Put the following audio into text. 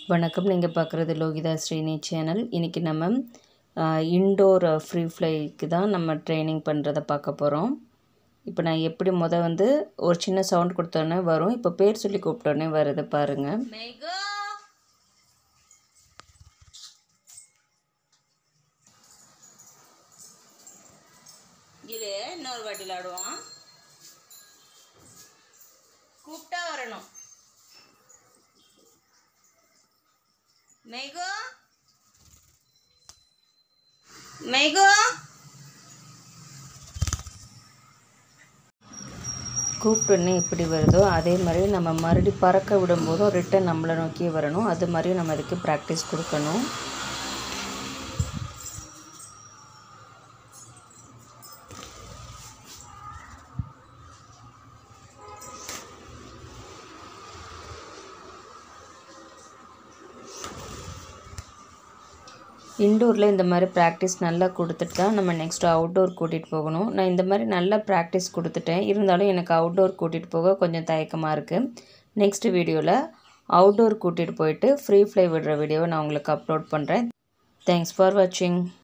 வணக்கம் நீங்கள் பார்க்குறது லோகிதா ஸ்ரீனி சேனல் இன்றைக்கி நம்ம இன்டோர் ஃப்ரீ ஃப்ளைக்கு தான் நம்ம ட்ரைனிங் பண்ணுறதை பார்க்க போகிறோம் இப்போ நான் எப்படி முத வந்து ஒரு சின்ன சவுண்ட் கொடுத்தோன்னே வரும் இப்போ பேர் சொல்லி கூப்பிட்டோன்னே வருது பாருங்கள் இரு இன்னொரு வாட்டி விளாடுவோம் கூப்பிட்டா வரணும் மெய்கோ மெய்கோ கூப்பிட்டோன்னே எப்படி வருதோ அதே மாதிரி நம்ம மறுபடி பறக்க விடும்போதும் ரிட்டன் நம்மளை நோக்கி வரணும் அது மாதிரி நம்ம அதுக்கு ப்ராக்டிஸ் கொடுக்கணும் இன்டோரில் இந்த மாதிரி ப்ராக்டிஸ் நல்லா கொடுத்துட்டு தான் நம்ம நெக்ஸ்ட் அவுட்டோர் கூட்டிகிட்டு போகணும் நான் இந்த மாதிரி நல்லா ப்ராக்டிஸ் கொடுத்துட்டேன் இருந்தாலும் எனக்கு அவுட்டோர் கூட்டிகிட்டு போக கொஞ்சம் தயக்கமாக இருக்குது நெக்ஸ்ட் வீடியோவில் அவுட்டோர் கூட்டிகிட்டு போயிட்டு ஃப்ரீ ஃப்ளை விடுற வீடியோவை நான் உங்களுக்கு அப்லோட் பண்ணுறேன் தேங்க்ஸ் ஃபார் வாட்சிங்